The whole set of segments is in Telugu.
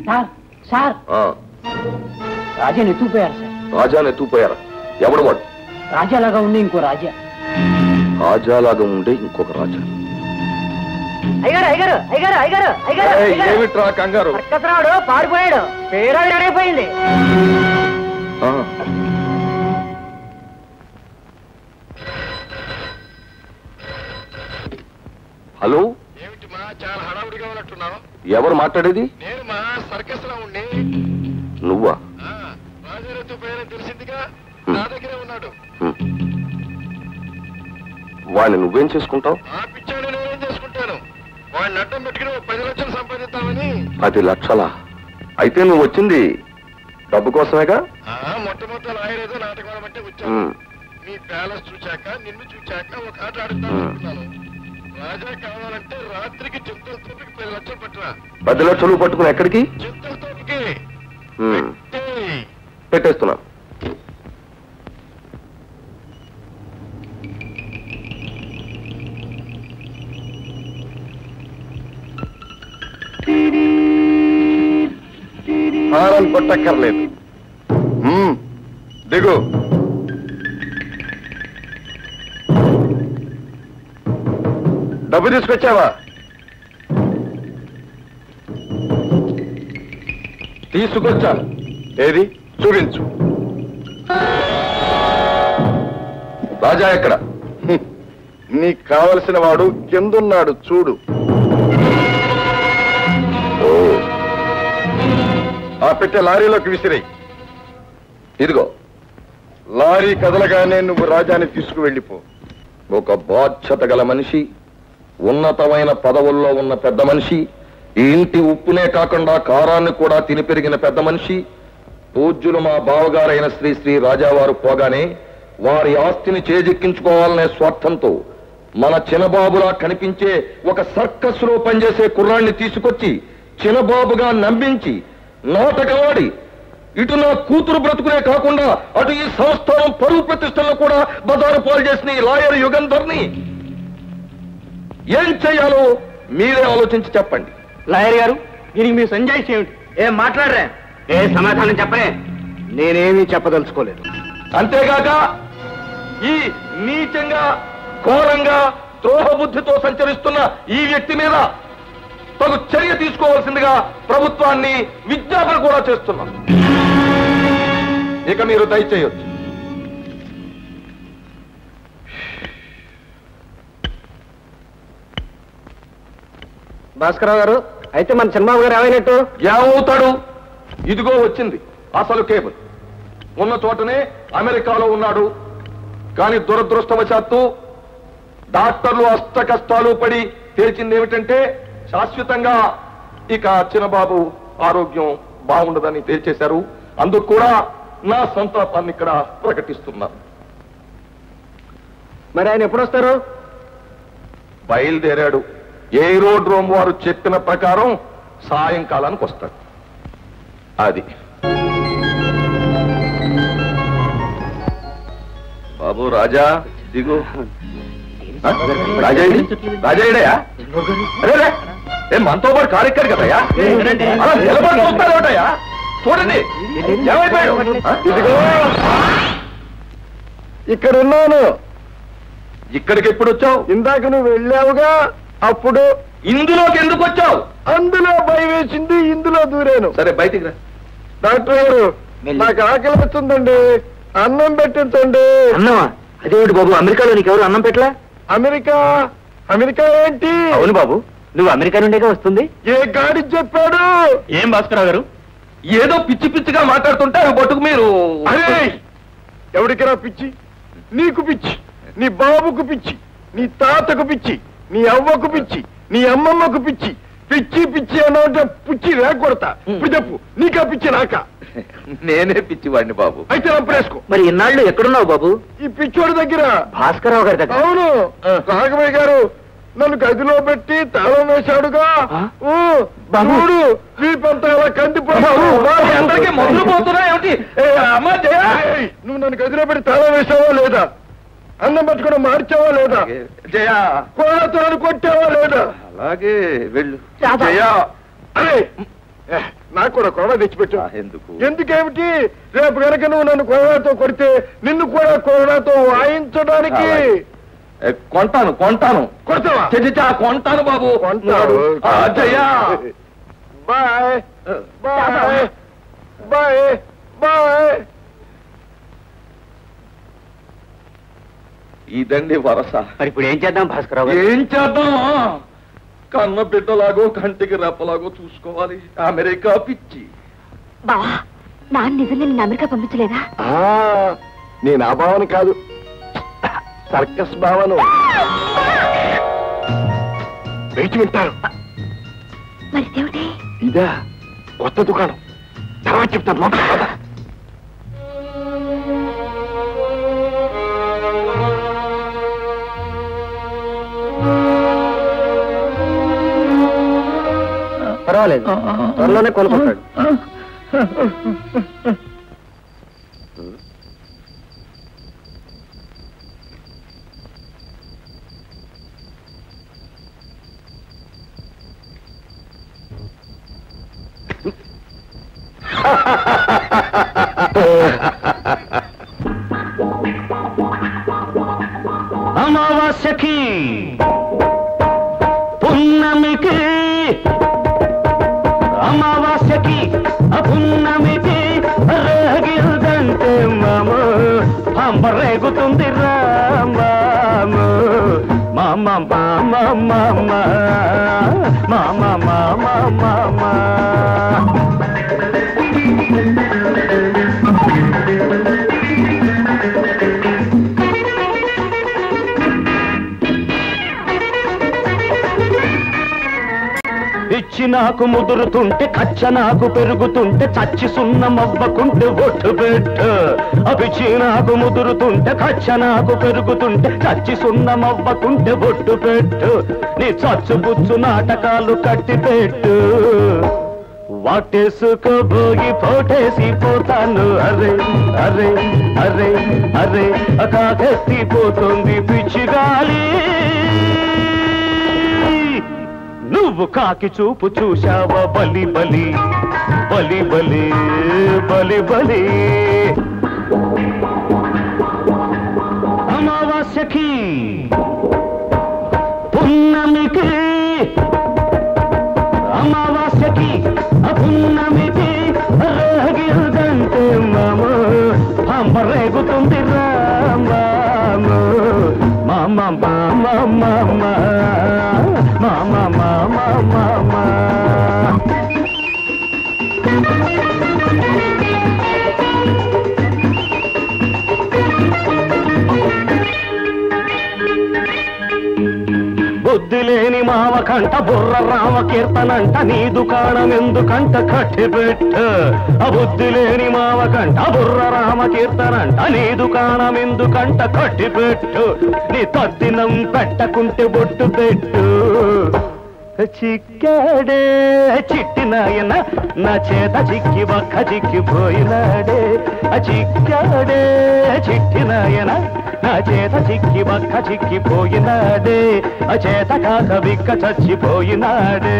సార్ సార్ ఆ, రాజాని ఎత్తుకుపోయారు సార్ రాజాని ఎత్తుకుపోయారా ఎవడు వాడు రాజాలాగా ఉండి ఇంకో రాజా రాజాలాగా ఉండే ఇంకొక రాజా అయ్యారు అయ్యారు అయ్యారు అయ్యారు ఏయ్, ఏమిట్రా కంగారు సర్కసరావుడు పారిపోయాడు పేరు అడైపోయింది ఆ, హలో ఏమిటి మా చాలా హడావుడిగా ఉన్నట్టున్నావు ఎవరు మాట్లాడేది నేను మా సర్కస్ లో ఉండి నువ్వా ఆ, రాజారెడ్డి పేరు తెలిసిందిగా నా దగ్గరే ఉన్నాడు హ్మ్. వాడిని నువ్వేం చేసుకుంటావు ఆ పిచ్చాడు నేనేం చేసుకుంటాను వాడిని అడ్డం పెట్టుకుని ఓ పది లక్షలు సంపాదిద్దామని పది లక్షల అయితే నువ్వు వచ్చింది డబ్బు కోసమేగా ఆ, మొట్టమొదటి లాయర్ ఏదో నాటకం ఆడమంటే వచ్చాను హ్మ్. నీ ప్యాలెస్ చూశాక నిన్ను చూశాక ఒక ఆట ఆడుతాను హ్మ్. అనుకున్నాను రాజా కావాలంటే రాత్రికి చింతల తోపుకి పది లక్షలు పట్టురా పది లక్షలు పట్టుకుని ఎక్కడికి చింతల తోపుకి హ్మ్. ఏయ్, పెట్టేస్తున్నా హారం కొట్టక్కర్లేదు మ్మ్. దిగు డబ్బు తీసుకొచ్చావా తీసుకొచ్చాను ఏది చూపించు రాజా ఎక్కడ హ్మ్. నీకు కావలసిన వాడు కిందున్నాడు చూడు ఓ ఆ పెట్టే లారీలోకి విసిరేయి ఇదిగో లారీ కదలగానే నువ్వు రాజాని తీసుకువెళ్ళిపో ఒక బాధ్యత గల మనిషి ఉన్నతమైన పదవుల్లో ఉన్న పెద్ద మనిషి ఈ ఇంటి ఉప్పునే కాకుండా కారాన్ని కూడా తిని పెరిగిన పెద్ద మనిషి పూజ్యులు మా బావగారైన శ్రీ శ్రీ రాజావారు పోగానే వారి ఆస్తిని చేజెక్కించుకోవాలనే స్వార్థంతో మన చిన్నబాబులా కనిపించే ఒక సర్కస్ లో పనిచేసే కుర్రాన్ని తీసుకొచ్చి చిన్నబాబుగా నమ్మించి నాటకవాడి ఇటు నా కూతురు బ్రతుకునే కాకుండా అటు ఈ సంస్థానం పరువు ప్రతిష్టలను కూడా బదారు పాలు చేసిన ఈ లాయర్ యుగంధర్ని ఏం చేయాలో మీరే ఆలోచించి చెప్పండి లాయర్ గారు దీనికి మీ సంజాయిషి ఏమిటి ఏం మాట్లాడరే ఏ సమాధానం చెప్పరే నేనేమీ చెప్పదలుచుకోలేదు అంతేగాక ఈ నీచంగా ఘోరంగా ద్రోహబుద్ధితో సంచరిస్తున్న ఈ వ్యక్తి మీద తగు చర్య తీసుకోవాల్సిందిగా ప్రభుత్వాన్ని విజ్ఞాపన కూడా చేస్తున్నాం ఇక మీరు దయచేయొచ్చు భాస్కరరావు గారు అయితే మన చంద్రబాబు గారు ఏమైనట్టు ఏమవుతాడు ఇదిగో వచ్చింది అసలు కేబుల్ ఉన్న చోటనే అమెరికాలో ఉన్నాడు కానీ దురదృష్టవశాత్తు డాక్టర్లు అష్ట కష్టాలు పడి తేల్చింది ఏమిటంటే శాశ్వతంగా ఇక చిన్నబాబు ఆరోగ్యం బాగుండదని తేల్చేశారు అందుకు కూడా నా సంతాపాన్ని ఇక్కడ ప్రకటిస్తున్నాను మరి ఆయన ఎప్పుడు వస్తారు బయలుదేరాడు ఏరోడ్రోమ్ వారు చెప్పిన ప్రకారం సాయంకాలానికి వస్తాడు అది బాబు రాజా దిగు ఆ? రాజా ఏడి? రాజా ఏడయా అరే రే, ఏ మనతో పాటు కారు ఎక్కాడు కదయ్యా అలా నిలబడి చూస్తాడేమిటయ్యా చూడండి ఏమైపోయాడు ఆ? ఇదిగో ఇక్కడ ఉన్నాను ఇక్కడికి ఎప్పుడు వచ్చావు ఇందాక నువ్వు వెళ్ళావుగా అప్పుడు ఇందులోకి ఎందుకు వచ్చావు అందులో భయం వేసింది ఇందులో దూరాను సరే బయటికి రా డాక్టర్ గారు నాకు ఆకలి వస్తుందండి అన్నం పెట్టించండి అన్నమా అదేమిటి బాబు అమెరికాలో నీకెవరు అన్నం పెట్టలా అమెరికా అమెరికా ఏంటి అవును బాబు నువ్వు అమెరికా నుండేగా వస్తుంది ఏ గాడి చెప్పాడు ఏం భాస్కరరావు గారు ఏదో పిచ్చి పిచ్చిగా మాట్లాడుతుంటే అవి పట్టుకు మీరు అరే ఎవడికిరా పిచ్చి నీకు పిచ్చి నీ బాబుకు పిచ్చి నీ తాతకు పిచ్చి నీ అవ్వకు పిచ్చి నీ అమ్మమ్మకు పిచ్చి పిచ్చి పిచ్చి అన్నమాట పిచ్చి రేకొడతా ఇప్పుడు చెప్పు నీకా పిచ్చి నాకా నేనే పిచ్చివాడిని బాబు అయితే రంపరేసుకో మరి ఇన్నాళ్ళు ఎక్కడున్నావు బాబు ఈ పిచ్చోడి దగ్గర భాస్కరరావు గారి దగ్గర అవును రాఘవయ్య గారు నన్ను గదిలో పెట్టి తాళం వేశాడుగా ఆ? ఊ, చూడు వీపంత అలా కందిపోయాడు అందరికీ మందులు పోతున్నా ఏమిటి ఏ, అమ్మా జయ! ఏయ్, నువ్వు నన్ను గదిలో పెట్టి తాళం వేసావా లేదా అన్నం పట్టుకుని మార్చావా లేదా జయ కోళ్ళతో కొట్టావా లేదా అలాగే వెళ్ళు రాధా. జయ అరే ఏ, నాకు కూడా కొరడా తెచ్చిపెట్టు ఆ, ఎందుకు ఎందుకేమిటి రేపు కనుక నువ్వు నన్ను కొరడాతో కొడితే నిన్ను కూడా కొరడాతో వాయించడానికి అలాగే. ఏ, కొంటాను కొంటాను కొడతావా చచ్చిచా కొంటాను బాబు కొంటాడు ఆ, జయ బాయ్ బాయ్ బాయ్ బాయ్ ఇదండి వరస మరి ఇప్పుడు ఏం చేద్దాం భాస్కరరావు గారు? ఏం చేద్దామా కన్న బిడ్డలాగో కంటికి రెప్పలాగో చూసుకోవాలి అమెరికా పిచ్చి బావా నాన్న నిజంగా నిన్ను అమెరికా పంపించలేదా ఆ, నేను ఆ భావన కాదు సర్కస్ భావన వేచి వింటారు మరి దేవుడే ఇదా కొత్త దుకాణం తర్వాత చెప్తాను లోపల పద. పర్వాలేదు త్వరలోనే కొనుక్కుంటాడు అమావాస్యకి పున్నమికి అమావాస్యకి అపున్నమికి రేగిల్దంటే మాము పంబరేగుతుంది రామాము మామ మామ మామ మామ మామ మామ పిచ్చి నాకు ముదురుతుంటే కచ్చ నాకు పెరుగుతుంటే చచ్చి సున్నమవ్వకుంటే ఒట్టు పెట్టు ఆ పిచ్చి నాకు ముదురుతుంటే కచ్చ నాకు పెరుగుతుంటే చచ్చి సున్నమవ్వకుంటే ఒట్టు పెట్టు నీ చచ్చు బుచ్చు నాటకాలు కట్టి పెట్టు వాటేసుకోబోగి పోటేసి పోతాను అరే అరే అరే అరే కాకెత్తిపోతుంది పిచ్చి గాలి నువ్వు కాకి చూపు చూశావా బలి బలి బలి బలి బలి బలి అమావాస్యకి పున్నమికి అమావాస్యకి అపున్నమికి రేగిల్దంటే మాము పంపరేగుతుంది రామాము మామ మామ మామ మామ మామ మామ బుద్ధి లేని మావ కంట బుర్ర రామ కీర్తనంట నీ దుకాణం ఎందుకంట కట్టి పెట్టు ఆ బుద్ధి లేని మావ కంట బుర్ర రామ కీర్తనంట నీ దుకాణం ఎందుకంట కట్టి పెట్టు నీ తద్దినం పెట్టకుంటే బొట్టు పెట్టు చిక్కాడే చిట్టి నాయన నా చేత చిక్కి ఒక్క చిక్కిపోయినాడే ఆ చిక్కాడే చిట్టి నాయన నా చేత చిక్కి ఒక్క చిక్కిపోయినాడే ఆ చేత కాక బిక్క చచ్చిపోయినాడే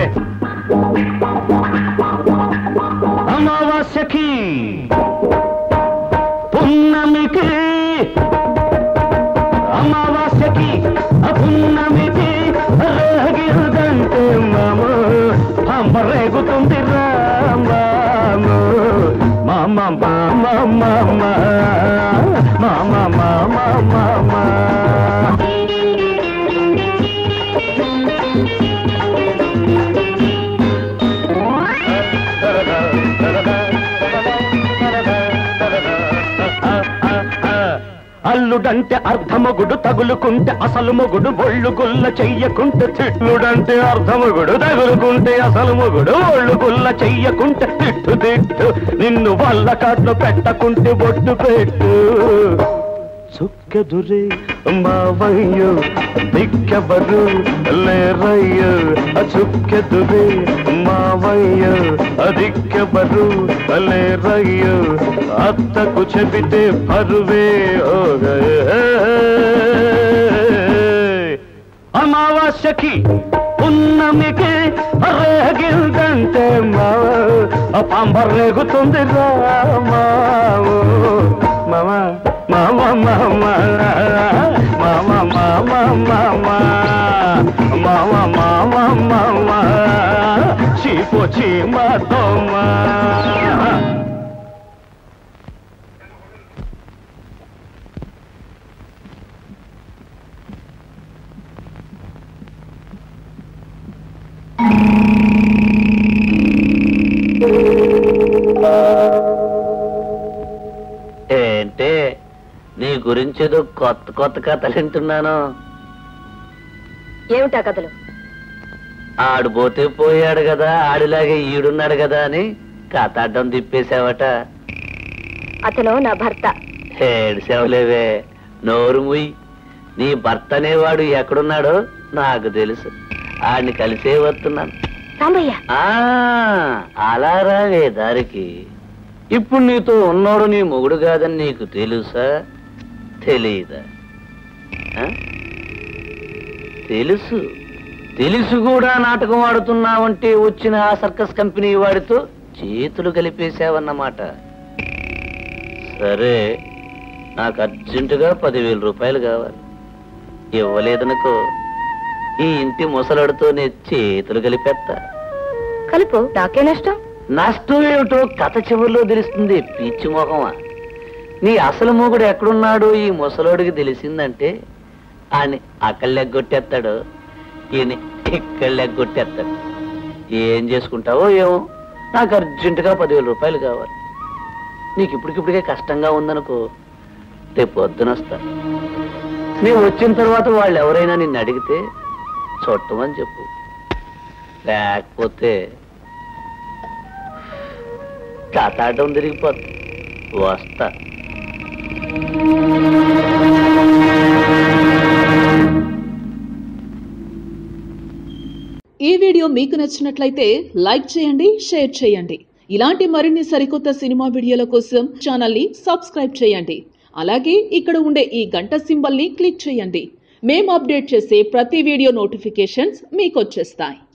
అమావాస్యకి పున్నమికి అమావాస్యకి అపున్నమికి రేగిల్దంటే మాము పంపరేగుతుంది రామాము మామ మామ మామ మామ మామ మామ అల్లుడంటే అర్ధమొగుడు తగులుకుంటే అసలు మొగుడు ఒళ్ళు గుల్ల చెయ్యకుంటే తిట్లుడంటే అర్ధమొగుడు తగులుకుంటే అసలు మొగుడు ఒళ్ళు గుల్ల చెయ్యకుంటే తిట్టు తిట్టు నిన్ను వల్ల కాట్లు పెట్టకుంటే బొట్టు పెట్టు చుక్కెదురే మావయ్యో దిక్కెవరు లేరయ్యో చుక్కెదురే మావయ్యో దిక్కెవరు లేరయ్యో అత్తకు చెబితే పరువే ఓగయే అమావాస్యకి పున్నమికి రేగిందంటే మావ పంబ రేగుతుంది మామ మామ మామ మామ మామ మామ మామ మామ మామ చీపు చీమ దోమ ఏంటే నీ గురించి ఏదో కొత్త కొత్త కథలు వింటున్నాను ఏమిటా కథలు ఆడు పోతే పోయాడు కదా ఆడిలాగే ఈడున్నాడు కదా అని కథ అడ్డం తిప్పేశావట అతను నా భర్త ఏడిసేవలేవే నోరు ముయ్ నీ భర్త అనేవాడు ఎక్కడున్నాడో నాకు తెలుసు ఆడిని కలిసే వస్తున్నాను సాంబయ్య ఆ అలా రావే దారికి ఇప్పుడు నీతో ఉన్నోడు నీ మొగుడు కాదని నీకు తెలుసా తెలీదా ఆ? తెలుసు తెలుసు కూడా నాటకం ఆడుతున్నావంటే వచ్చిన ఆ సర్కస్ కంపెనీ వాడితో చేతులు కలిపేశావన్నమాట సరే నాకు అర్జెంటుగా పదివేల రూపాయలు కావాలి ఇవ్వలేదనుకో ఈ ఇంటి ముసలాడుతో నేను చేతులు కలిపేస్తా కలుపు నాకే నష్టం నష్టం ఏమిటో కథ చివరిలో తెలుస్తుంది పీచి మొహమా నీ అసలు మొగుడు ఎక్కడున్నాడో ఈ ముసలోడికి తెలిసిందంటే ఆయన అక్కడ లెగ్గొట్టేస్తాడు ఈయన ఇక్కడ లెగ్గొట్టేస్తాడు ఏం చేసుకుంటావో ఏమో నాకు అర్జెంటుగా పదివేల రూపాయలు కావాలి నీకు ఇప్పటికిప్పటికే కష్టంగా ఉందనుకో రేపు పొద్దున వస్తా నేను వచ్చిన తర్వాత వాళ్ళు ఎవరైనా నిన్ను అడిగితే చుట్టమని చెప్పు లేకపోతే కాతాటం తిరిగిపోతుంది వస్తా ఈ వీడియో మీకు నచ్చినట్లయితే లైక్ చేయండి షేర్ చేయండి ఇలాంటి మరిన్ని సరికొత్త సినిమా వీడియోల కోసం ఛానల్ని సబ్స్క్రైబ్ చేయండి అలాగే ఇక్కడ ఉండే ఈ గంట సింబల్ని క్లిక్ చేయండి మేము అప్డేట్ చేసే ప్రతి వీడియో నోటిఫికేషన్స్ మీకు వచ్చేస్తాయి